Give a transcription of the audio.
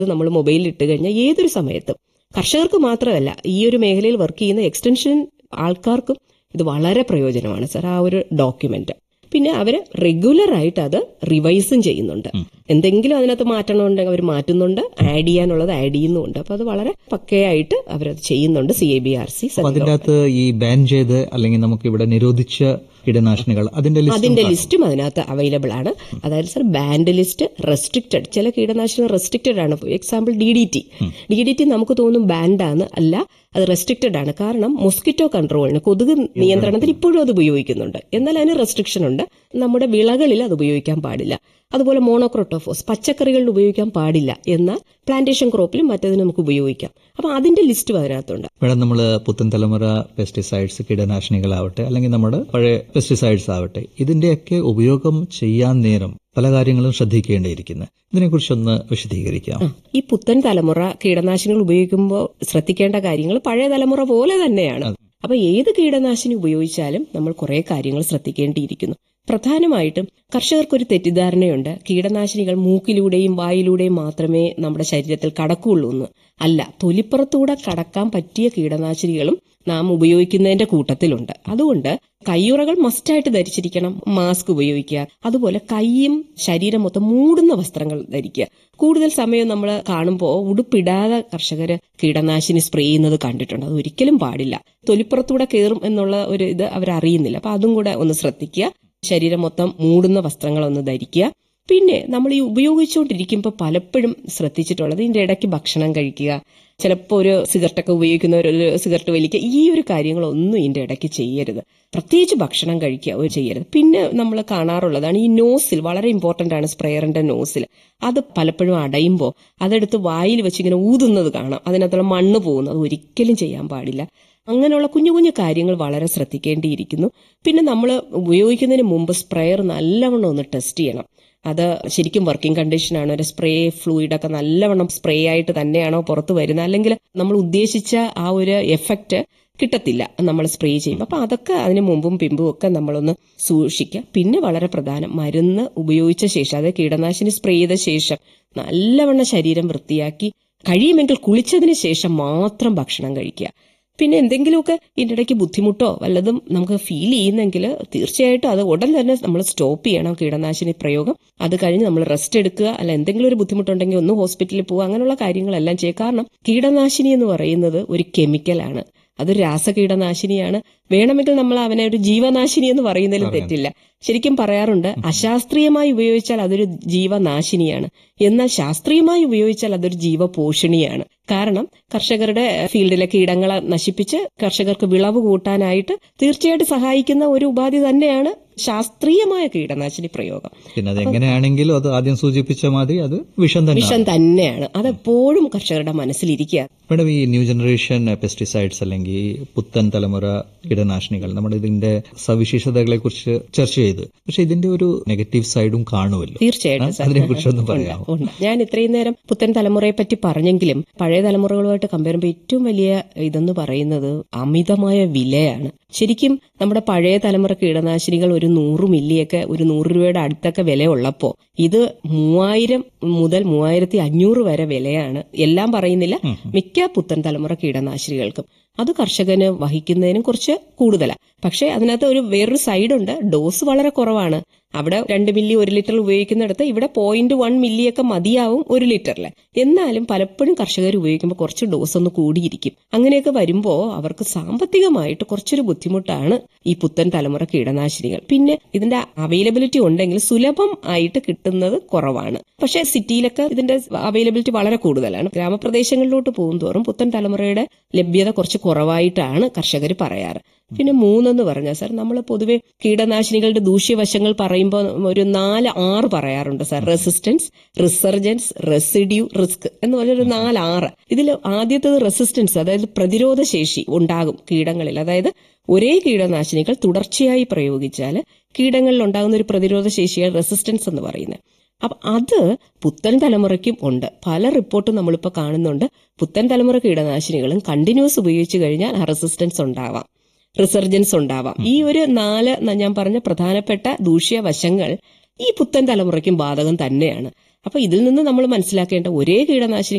ഇത് നമ്മൾ മൊബൈലിൽ ഇട്ട് കഴിഞ്ഞാൽ ഏതൊരു സമയത്തും കർഷകർക്ക് മാത്രമല്ല ഈ ഒരു മേഖലയിൽ വർക്ക് ചെയ്യുന്ന എക്സ്റ്റൻഷൻ ആൾക്കാർക്കും ഇത് വളരെ പ്രയോജനമാണ് സാർ ആ ഒരു ഡോക്യുമെന്റ് പിന്നെ അവർ റെഗുലർ ആയിട്ട് അത് റിവൈസും ചെയ്യുന്നുണ്ട് എന്തെങ്കിലും അതിനകത്ത് മാറ്റണമുണ്ടെങ്കിൽ അവർ മാറ്റുന്നുണ്ട് ആഡ് ചെയ്യാനുള്ളത് ആഡ് ചെയ്യുന്നുണ്ട് അപ്പൊ അത് വളരെ പക്കയായിട്ട് അവരത് ചെയ്യുന്നുണ്ട് C A B R C അപ്പൊ അതിന്റെ അകത്ത് ഈ ബാൻ ചെയ്ത് അല്ലെങ്കിൽ നമുക്ക് ഇവിടെ നിരോധിച്ച കീടനാശിനികൾ അതിന്റെ ലിസ്റ്റ് അതിന്റെ ലിസ്റ്റും അതിനകത്ത് അവൈലബിൾ ആണ് അതായത് സർ ബാൻഡ് ലിസ്റ്റ് റെസ്ട്രിക്റ്റഡ് ചില കീടനാശിനികൾ റെസ്ട്രിക്റ്റഡ് ആണ് for example D D T D D T നമുക്ക് തോന്നും ബാൻഡാണ് അല്ല അത് റെസ്ട്രിക്റ്റഡ് ആണ് കാരണം മൊസ്കിറ്റോ കൺട്രോളിന് കൊതുക് നിയന്ത്രണത്തിന് ഇപ്പോഴും അത് ഉപയോഗിക്കുന്നുണ്ട് എന്നാൽ അതിന് റെസ്ട്രിക്ഷൻ ഉണ്ട് നമ്മുടെ വിളകളിൽ അത് ഉപയോഗിക്കാൻ പാടില്ല അതുപോലെ മോണോക്രോട്ടോഫോസ് പച്ചക്കറികളിൽ ഉപയോഗിക്കാൻ പാടില്ല എന്നാൽ പ്ലാന്റേഷൻ ക്രോപ്പിലും മറ്റതിന് നമുക്ക് ഉപയോഗിക്കാം അപ്പൊ അതിന്റെ ലിസ്റ്റും അതിനകത്തുണ്ട് ഇവിടെ നമ്മൾ പുത്തൻ തലമുറ പെസ്റ്റിസൈഡ്സ് കീടനാശിനികളാവട്ടെ അല്ലെങ്കിൽ നമ്മുടെ പഴയ പെസ്റ്റിസൈഡ്സ് ആവട്ടെ ഇതിന്റെയൊക്കെ ഉപയോഗം ചെയ്യാൻ നേരം പല കാര്യങ്ങളും ശ്രദ്ധിക്കേണ്ടിയിരിക്കുന്നു ഇതിനെക്കുറിച്ചൊന്ന് വിശദീകരിക്കാം ഈ പുത്തൻ തലമുറ കീടനാശിനികൾ ഉപയോഗിക്കുമ്പോൾ ശ്രദ്ധിക്കേണ്ട കാര്യങ്ങൾ പഴയ തലമുറ പോലെ തന്നെയാണ് അപ്പൊ ഏത് കീടനാശിനി ഉപയോഗിച്ചാലും നമ്മൾ കുറെ കാര്യങ്ങൾ ശ്രദ്ധിക്കേണ്ടിയിരിക്കുന്നു പ്രധാനമായിട്ടും കർഷകർക്കൊരു തെറ്റിദ്ധാരണയുണ്ട് കീടനാശിനികൾ മൂക്കിലൂടെയും വായിലൂടെയും മാത്രമേ നമ്മുടെ ശരീരത്തിൽ കടക്കുള്ളൂ എന്ന് അല്ല തൊലിപ്പുറത്തൂടെ കടക്കാൻ പറ്റിയ കീടനാശിനികളും നാം ഉപയോഗിക്കുന്നതിന്റെ കൂട്ടത്തിലുണ്ട് അതുകൊണ്ട് കയ്യുറകൾ മസ്റ്റായിട്ട് ധരിച്ചിരിക്കണം മാസ്ക് ഉപയോഗിക്കുക അതുപോലെ കൈയും ശരീരം മൊത്തം മൂടുന്ന വസ്ത്രങ്ങൾ ധരിക്കുക കൂടുതൽ സമയം നമ്മൾ കാണുമ്പോൾ ഉടുപ്പിടാതെ കർഷകര് കീടനാശിനി സ്പ്രേ ചെയ്യുന്നത് കണ്ടിട്ടുണ്ട് അത് ഒരിക്കലും പാടില്ല തൊലിപ്പുറത്തൂടെ കയറും എന്നുള്ള ഒരു ഇത് അവരറിയുന്നില്ല അപ്പൊ അതും കൂടെ ഒന്ന് ശ്രദ്ധിക്കുക ശരീരം മൊത്തം മൂടുന്ന വസ്ത്രങ്ങൾ ഒന്ന് ധരിക്കുക പിന്നെ നമ്മൾ ഈ ഉപയോഗിച്ചുകൊണ്ടിരിക്കുമ്പോൾ പലപ്പോഴും ശ്രദ്ധിച്ചിട്ടുള്ളത് ഇതിന്റെ ഇടയ്ക്ക് ഭക്ഷണം കഴിക്കുക ചിലപ്പോൾ ഒരു സിഗരറ്റൊക്കെ ഉപയോഗിക്കുന്നവർ ഒരു സിഗരറ്റ് വലിക്കുക ഈ ഒരു കാര്യങ്ങളൊന്നും ഇതിന്റെ ഇടയ്ക്ക് ചെയ്യരുത് പ്രത്യേകിച്ച് ഭക്ഷണം കഴിക്കുക ഒരു ചെയ്യരുത് പിന്നെ നമ്മൾ കാണാറുള്ളതാണ് ഈ നോസിൽ വളരെ ഇമ്പോർട്ടന്റ് ആണ് സ്പ്രെയറിന്റെ നോസിൽ അത് പലപ്പോഴും അടയുമ്പോൾ അതെടുത്ത് വായിൽ വെച്ച് ഇങ്ങനെ ഊതുന്നത് കാണാം അതിനകത്തുള്ള മണ്ണ് പോകുന്നത് ഒരിക്കലും ചെയ്യാൻ പാടില്ല അങ്ങനെയുള്ള കുഞ്ഞു കുഞ്ഞു കാര്യങ്ങൾ വളരെ ശ്രദ്ധിക്കേണ്ടിയിരിക്കുന്നു പിന്നെ നമ്മൾ ഉപയോഗിക്കുന്നതിന് മുമ്പ് സ്പ്രെയർ നല്ലവണ്ണം ഒന്ന് ടെസ്റ്റ് ചെയ്യണം അത് ശരിക്കും വർക്കിംഗ് കണ്ടീഷനാണോ ഒരു സ്പ്രേ ഫ്ലൂയിഡ് ഒക്കെ നല്ലവണ്ണം സ്പ്രേ ആയിട്ട് തന്നെയാണോ പുറത്ത് വരുന്നത് അല്ലെങ്കിൽ നമ്മൾ ഉദ്ദേശിച്ച ആ ഒരു എഫക്റ്റ് കിട്ടത്തില്ല നമ്മൾ സ്പ്രേ ചെയ്യുമ്പോൾ അപ്പൊ അതൊക്കെ അതിന് മുമ്പും പിമ്പും ഒക്കെ നമ്മളൊന്ന് സൂക്ഷിക്കുക പിന്നെ വളരെ പ്രധാനം മരുന്ന് ഉപയോഗിച്ച ശേഷം അതായത് കീടനാശിനി സ്പ്രേ ചെയ്ത ശേഷം നല്ലവണ്ണം ശരീരം വൃത്തിയാക്കി കഴിയുമെങ്കിൽ കുളിച്ചതിന് ശേഷം മാത്രം ഭക്ഷണം കഴിക്കുക പിന്നെ എന്തെങ്കിലുമൊക്കെ ഇതിൻ്റെ ഇടയ്ക്ക് ബുദ്ധിമുട്ടോ വല്ലതും നമുക്ക് ഫീൽ ചെയ്യുന്നെങ്കിൽ തീർച്ചയായിട്ടും അത് ഉടൻ തന്നെ നമ്മൾ സ്റ്റോപ്പ് ചെയ്യണം കീടനാശിനി പ്രയോഗം അത് കഴിഞ്ഞ് നമ്മൾ റെസ്റ്റ് എടുക്കുക അല്ല എന്തെങ്കിലും ഒരു ബുദ്ധിമുട്ടുണ്ടെങ്കിൽ ഒന്ന് ഹോസ്പിറ്റലിൽ പോവുക അങ്ങനെയുള്ള കാര്യങ്ങളെല്ലാം ചെയ്യുക കാരണം കീടനാശിനി എന്ന് പറയുന്നത് ഒരു കെമിക്കലാണ് അതൊരു രാസകീടനാശിനിയാണ് വേണമെങ്കിൽ നമ്മൾ അവനെ ഒരു ജീവനാശിനി എന്ന് പറയുന്നതിൽ തെറ്റില്ല ശരിക്കും പറയാറുണ്ട് അശാസ്ത്രീയമായി ഉപയോഗിച്ചാൽ അതൊരു ജീവനാശിനിയാണ് എന്നാൽ ശാസ്ത്രീയമായി ഉപയോഗിച്ചാൽ അതൊരു ജീവപോഷിണിയാണ് കാരണം കർഷകരുടെ ഫീൽഡിലെ കീടങ്ങളെ നശിപ്പിച്ച് കർഷകർക്ക് വിളവ് കൂട്ടാനായിട്ട് തീർച്ചയായിട്ടും സഹായിക്കുന്ന ഒരു ഉപാധി തന്നെയാണ് ശാസ്ത്രീയമായ കീടനാശിനി പ്രയോഗം പിന്നെ അത് എങ്ങനെയാണെങ്കിലും അത് ആദ്യം സൂചിപ്പിച്ച മാതിരി അത് വിഷം തന്നെ വിഷം തന്നെയാണ് അതെപ്പോഴും കർഷകരുടെ മനസ്സിലിരിക്കുക മേഡം ഈ ന്യൂ ജനറേഷൻ പെസ്റ്റിസൈഡ്സ് അല്ലെങ്കിൽ പുത്തൻ തലമുറ കീടനാശിനികൾ നമ്മൾ ഇതിന്റെ സവിശേഷതകളെ കുറിച്ച് ചർച്ച ചെയ്ത് പക്ഷെ ഇതിന്റെ ഒരു നെഗറ്റീവ് സൈഡും കാണുമല്ലോ തീർച്ചയായിട്ടും സർ. അതിനെ കുറിച്ചൊന്ന് ഉണ്ട്, പറയാമോ ഉണ്ട്. ഞാൻ ഇത്രയും നേരം പുത്തൻ തലമുറയെ പറ്റി പറഞ്ഞെങ്കിലും പഴയ തലമുറകളുമായിട്ട് കമ്പയർ ചെയ്യുമ്പോൾ ഏറ്റവും വലിയ ഇതെന്ന് പറയുന്നത് അമിതമായ വിലയാണ് ശരിക്കും നമ്മുടെ പഴയ തലമുറ കീടനാശിനികൾ ഒരു നൂറ് മില്ലിയൊക്കെ ഒരു നൂറ് രൂപയുടെ അടുത്തൊക്കെ വില ഉള്ളപ്പോ ഇത് മൂവായിരം മുതൽ മൂവായിരത്തി അഞ്ഞൂറ് വരെ വിലയാണ് എല്ലാം പറയുന്നില്ല മിക്ക പുത്തൻ തലമുറ കീടനാശിനികൾക്കും അത് കർഷകന് വഹിക്കുന്നതിനും കുറച്ച് കൂടുതലാണ് പക്ഷെ അതിനകത്ത് ഒരു വേറൊരു സൈഡുണ്ട് ഡോസ് വളരെ കുറവാണ് അവിടെ രണ്ട് മില്ലി ഒരു ലിറ്റർ ഉപയോഗിക്കുന്നിടത്ത് ഇവിടെ പോയിന്റ് വൺ മില്ലിയൊക്കെ മതിയാവും ഒരു ലിറ്ററിൽ എന്നാലും പലപ്പോഴും കർഷകർ ഉപയോഗിക്കുമ്പോൾ കുറച്ച് ഡോസ് ഒന്ന് കൂടിയിരിക്കും അങ്ങനെയൊക്കെ വരുമ്പോൾ അവർക്ക് സാമ്പത്തികമായിട്ട് കുറച്ചൊരു ബുദ്ധിമുട്ടാണ് ഈ പുത്തൻ തലമുറ കീടനാശിനികൾ പിന്നെ ഇതിന്റെ അവൈലബിലിറ്റി ഉണ്ടെങ്കിൽ സുലഭം ആയിട്ട് കിട്ടുന്നത് കുറവാണ് പക്ഷെ സിറ്റിയിലൊക്കെ ഇതിന്റെ അവൈലബിലിറ്റി വളരെ കൂടുതലാണ് ഗ്രാമപ്രദേശങ്ങളിലോട്ട് പോകുന്തോറും പുത്തൻ തലമുറയുടെ ലഭ്യത കുറച്ച് കുറവായിട്ടാണ് കർഷകർ പറയാറ് പിന്നെ മൂന്നെന്ന് പറഞ്ഞാൽ സാർ നമ്മൾ പൊതുവെ കീടനാശിനികളുടെ ദൂഷ്യവശങ്ങൾ പറയുമ്പോൾ ഒരു നാല് ആറ് പറയാറുണ്ട് sir resistance resurgence residue risk എന്ന് പറഞ്ഞ ഒരു നാല് ആറ് ഇതിൽ ആദ്യത്തേത് റെസിസ്റ്റൻസ് അതായത് പ്രതിരോധ ശേഷി ഉണ്ടാകും കീടങ്ങളിൽ അതായത് ഒരേ കീടനാശിനികൾ തുടർച്ചയായി പ്രയോഗിച്ചാൽ കീടങ്ങളിൽ ഉണ്ടാകുന്ന ഒരു പ്രതിരോധ ശേഷിയാണ് റെസിസ്റ്റൻസ് എന്ന് പറയുന്നത് അപ്പൊ അത് പുത്തൻ തലമുറയ്ക്കും ഉണ്ട് പല റിപ്പോർട്ടും നമ്മളിപ്പോൾ കാണുന്നുണ്ട് പുത്തൻ തലമുറ കീടനാശിനികളും കണ്ടിന്യൂസ് ഉപയോഗിച്ചു കഴിഞ്ഞാൽ ആ റെസിസ്റ്റൻസ് ഉണ്ടാവാം റിസർജൻസ് ഉണ്ടാവാം ഈ ഒരു നാല് ന- ഞാൻ പറഞ്ഞ പ്രധാനപ്പെട്ട ദൂഷ്യവശങ്ങൾ ഈ പുത്തൻ തലമുറയ്ക്കും ബാധകം തന്നെയാണ് അപ്പൊ ഇതിൽ നിന്ന് നമ്മൾ മനസ്സിലാക്കേണ്ട ഒരേ കീടനാശിനി